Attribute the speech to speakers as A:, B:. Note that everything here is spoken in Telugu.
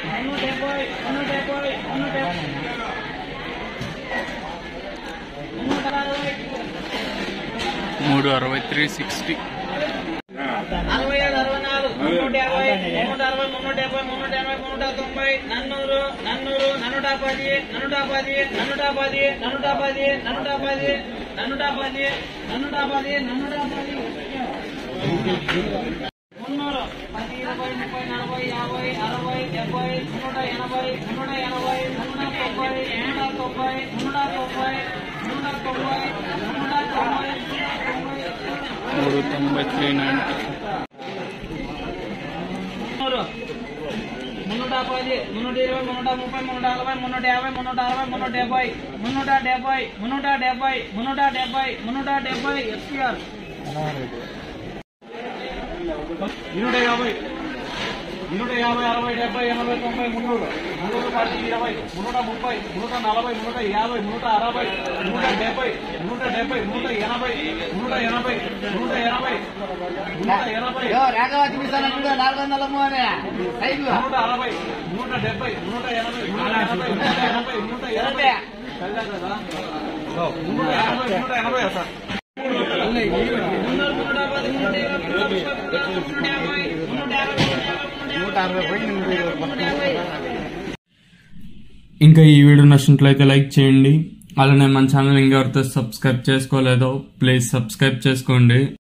A: మున్నూట డెబ్బై మున్నూట డెబ్బై మున్నూట డెబ్బై మున్నూట అరవై
B: మూడు అరవై త్రీ సిక్స్టీ
A: అరవై ఐదు అరవై నాలుగు మున్నూట యాభై మున్నూట అరవై మున్నూట డెబ్బై మున్నూట ఎనభై మున్నూట తొంభై నన్నూరు నన్నూరు నన్నూట పది నన్నూట పది నన్నూట పది నన్నూట పది నన్నూట పది నన్నూట పది నన్నూట పది నన్నూట పది మున్నూరు పది ఇరవై ముప్పై నలభై యాభై అరవై డెబ్బై మున్నూట ఎనభై మున్నూట ఎనభై మున్నూట తొంభై మున్నూట తొంభై మున్నూట తొంభై మున్నూట తొంభై మున్నూట తొంభై
B: మూడు తొంభై త్రీ నైంటీ
A: మున్నూరు మున్నూట పది మున్నూట ఇరవై మున్నూట ముప్పై మున్నూట నలభై మున్నూట యాభై మున్నూట అరవై మున్నూట డెబ్బై మున్నూట డెబ్బై మున్నూట డెబ్బై మున్నూట డెబ్బై మున్నూట డెబ్బై ఎస్పీఆర్ ఇరవై యాభై నూట యాభై అరవై డెబ్బై ఎనభై తొంభై మున్నూరు మున్నూరు పది ఇరవై మున్నూట ముప్పై మున్నూట నలభై మున్నూట యాభై మున్నూట అరవై నూట డెబ్బై నూట డెబ్బై నూట ఎనభై నూట ఎనభై నూట ఎనభై నూట ఎనభై
C: రేఖవాచి మిసాలంటే నాలుగు వందల మూడు ఐదు
A: నూట అరవై నూట డెబ్బై నూట ఎనభై నూట ఎనభై నూట ఎనభై నూట ఎనభై కదా నూట ఎనభై నూట ఎనభై సార్
C: నూట అరవై పోయి నూట ఇరవై
B: ఇంకా ఈ వీడియో నచ్చినట్లయితే లైక్ చేయండి అలానే మన ఛానల్ ఇంకెవరితో సబ్స్క్రైబ్ చేసుకోలేదో ప్లీజ్ సబ్స్క్రైబ్ చేసుకోండి